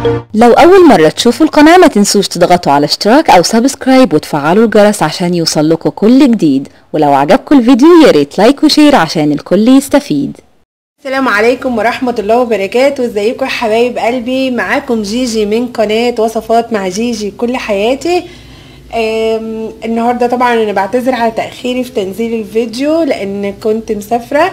لو أول مرة تشوفوا القناة ما تنسوش تضغطوا على اشتراك أو سبسكرايب وتفعلوا الجرس عشان يوصلكوا كل جديد ولو عجبكم الفيديو ياريت لايك وشير عشان الكل يستفيد السلام عليكم ورحمة الله وبركاته ازيكم يا حبايب قلبي معاكم جيجي من قناة وصفات مع جيجي كل حياتي آم، النهاردة طبعا انا بعتذر على تأخيري في تنزيل الفيديو لان كنت مسافرة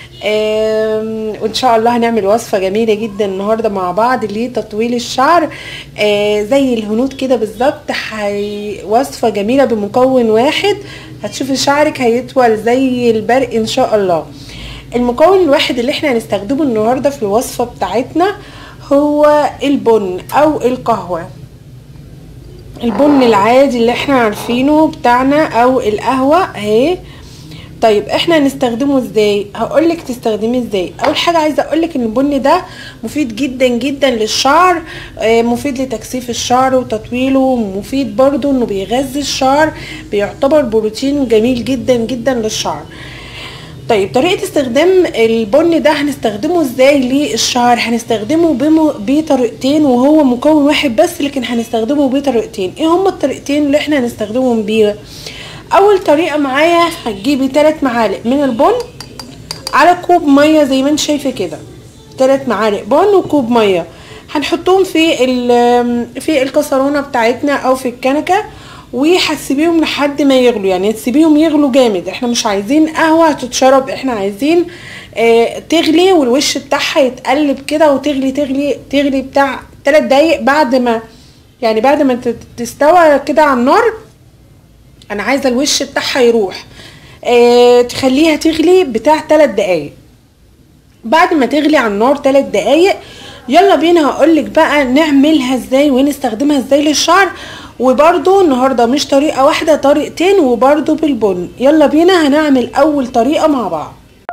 آم، وان شاء الله هنعمل وصفة جميلة جدا النهاردة مع بعض لتطويل الشعر آه، زي الهنود كده بالظبط حي- وصفة جميلة بمكون واحد هتشوفي شعرك هيطول زي البرق ان شاء الله المكون الواحد اللي احنا هنستخدمه النهارده في الوصفه بتاعتنا هو البن او القهوه البن العادي اللي احنا عارفينه بتاعنا او القهوه اهي طيب احنا هنستخدمه ازاي هقولك تستخدميه ازاي اول حاجه عايزه اقولك ان البن ده مفيد جدا جدا للشعر آه، مفيد لتكثيف الشعر وتطويله مفيد برضو انه بيغذي الشعر بيعتبر بروتين جميل جدا جدا للشعر طيب طريقة استخدام البن ده هنستخدمه ازاي للشعر هنستخدمه بمو- بطريقتين وهو مكون واحد بس لكن هنستخدمه بطريقتين ايه هما الطريقتين اللي احنا هنستخدمهم بيه اول طريقة معايا هتجيبي 3 معالق من البن على كوب مية زي ما انت شايفة كده 3 معالق بن وكوب مية هنحطهم في ال- في الكسرونة بتاعتنا او في الكنكة وهتسيبيهم لحد ما يغلوا يعني تسيبيهم يغلوا جامد احنا مش عايزين قهوة تتشرب احنا عايزين اه تغلي والوش بتاعها يتقلب كده وتغلي تغلي تغلي بتاع 3 دقايق بعد ما يعني بعد ما تت- تستوى كده على النار انا عايزه الوش بتاعها يروح اه تخليها تغلي بتاع 3 دقايق بعد ما تغلي على النار 3 دقايق يلا بينا هقولك بقى نعملها ازاي ونستخدمها ازاي للشعر وبرضو النهارده مش طريقه واحده طريقتين وبرضو بالبن يلا بينا هنعمل اول طريقه مع بعض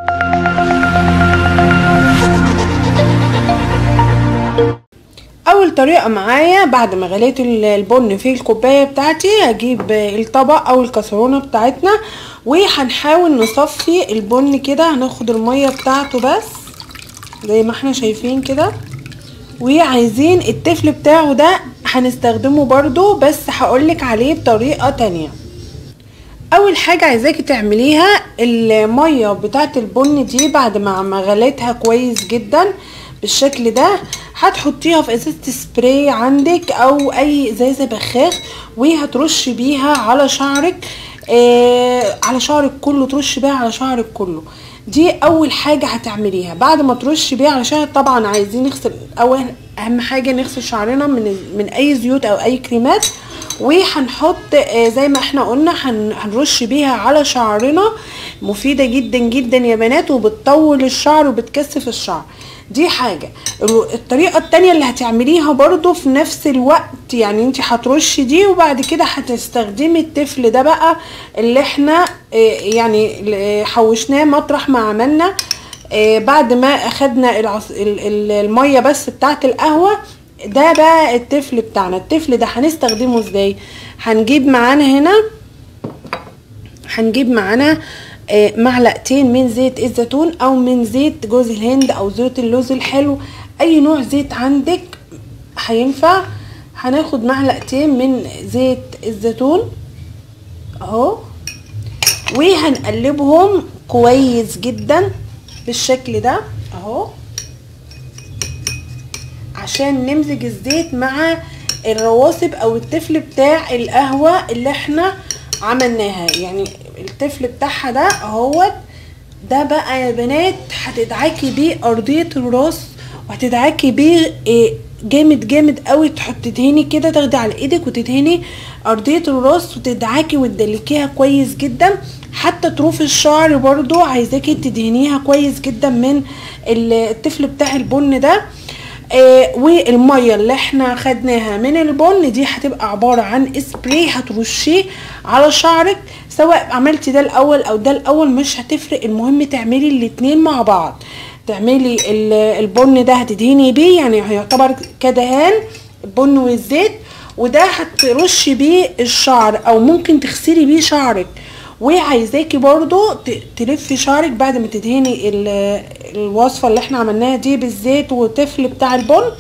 اول طريقه معايا بعد ما غليت ال- البن في الكوبايه بتاعتي هجيب الطبق او الكسرونه بتاعتنا وهنحاول نصفي البن كده هناخد الميه بتاعته بس زي ما احنا شايفين كده وعايزين التفل بتاعه ده هنستخدمه برضو بس هقولك عليه بطريقه تانية اول حاجه عايزاكي تعمليها الميه بتاعه البن دي بعد ما ما غليتها كويس جدا بالشكل ده هتحطيها في ازازه سبراي عندك او اي ازازه بخاخ وهترشي بيها على شعرك آه على شعرك كله ترشي بيها على شعرك كله دي اول حاجه هتعمليها بعد ما ترشي بيها على شعرك طبعا عايزين نغسل اول اهم حاجه نغسل شعرنا من من اي زيوت او اي كريمات وهنحط آه، زي ما احنا قلنا هن- هنرش بيها على شعرنا مفيدة جدا جدا يا بنات وبتطول الشعر وبتكثف الشعر دي حاجة ال- الطريقة التانية اللي هتعمليها برضو في نفس الوقت يعني انت هترشي دي وبعد كده هتستخدمي التفل ده بقى اللي احنا آه، يعني ال- حوشناه مطرح ما عملنا آه، بعد ما اخدنا العص... ال- ال- المية بس بتاعت القهوة ده بقى التفل بتاعنا التفل ده هنستخدمه ازاي هنجيب معانا هنا هنجيب معانا آه، معلقتين من زيت الزيتون او من زيت جوز الهند او زيت اللوز الحلو اي نوع زيت عندك هينفع هناخد معلقتين من زيت الزيتون اهو وهنقلبهم كويس جدا بالشكل ده اهو عشان نمزج الزيت مع الرواسب او التفل بتاع القهوة اللي احنا عملناها يعني التفل بتاعها ده اهوت ده بقى يا بنات هتدعكي بيه ارضية الراس وهتدعكي بيه إيه، جامد جامد قوي تحط تدهني كده تاخدي على ايدك وتدهني ارضية الراس وتدعكي وتدلكيها كويس جدا حتى طروف الشعر برضو عايزاكي تدهنيها كويس جدا من التفل بتاع البن ده آه والميه اللي احنا خدناها من البن دي هتبقى عباره عن سبراي هترشيه على شعرك سواء عملتي ده الاول او ده الاول مش هتفرق المهم تعملي الاتنين مع بعض تعملي ال- البن ده هتدهني بيه يعني هيعتبر كدهان البن والزيت وده هترشي بيه الشعر او ممكن تغسلي بيه شعرك وعايزاكي برضو ت- تلفي شعرك بعد ما تدهني ال- الوصفة اللي احنا عملناها دي بالزيت والتفل بتاع البن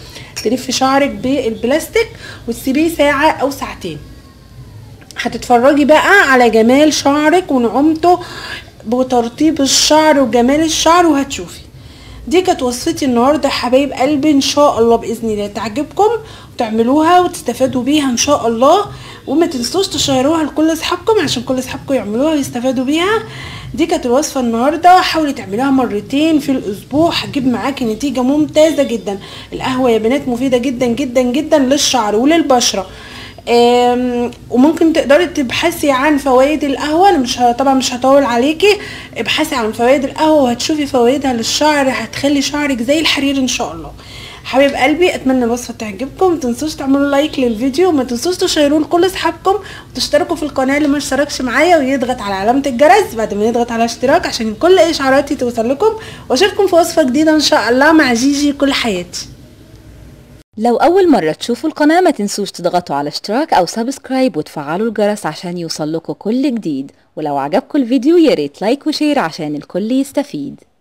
تلفي شعرك بالبلاستيك وتسيبيه ساعة او ساعتين هتتفرجي بقى على جمال شعرك ونعومته وترطيب الشعر وجمال الشعر وهتشوفي دي كانت وصفتي النهارده يا حبايب قلبي ان شاء الله باذن الله تعجبكم وتعملوها وتستفادوا بيها ان شاء الله وما تنسوش تشيروها لكل اصحابكم عشان كل اصحابكم يعملوها ويستفادوا بيها دي كانت الوصفه النهارده حاولي تعمليها مرتين في الاسبوع هتجيب معاكي نتيجه ممتازه جدا القهوه يا بنات مفيده جدا جدا جدا للشعر وللبشره آم، وممكن تقدري تبحثي عن فوائد القهوه انا مش ه- طبعا مش هطول عليكي ابحثي عن فوائد القهوه وهتشوفي فوائدها للشعر هتخلي شعرك زي الحرير ان شاء الله حبيب قلبي اتمنى الوصفه تعجبكم ما تنسوش تعملوا لايك للفيديو وما تنسوش تشيروه لكل اصحابكم وتشتركوا في القناه اللي ما اشتركش معايا ويضغط على علامه الجرس بعد ما يضغط على اشتراك عشان كل اشعاراتي توصل لكم واشوفكم في وصفه جديده ان شاء الله مع جيجي كل حياتي لو أول مرة تشوفوا القناة ما تنسوش تضغطوا على اشتراك أو سبسكرايب وتفعلوا الجرس عشان يوصل لكم كل جديد ولو عجبكم الفيديو ياريت لايك وشير عشان الكل يستفيد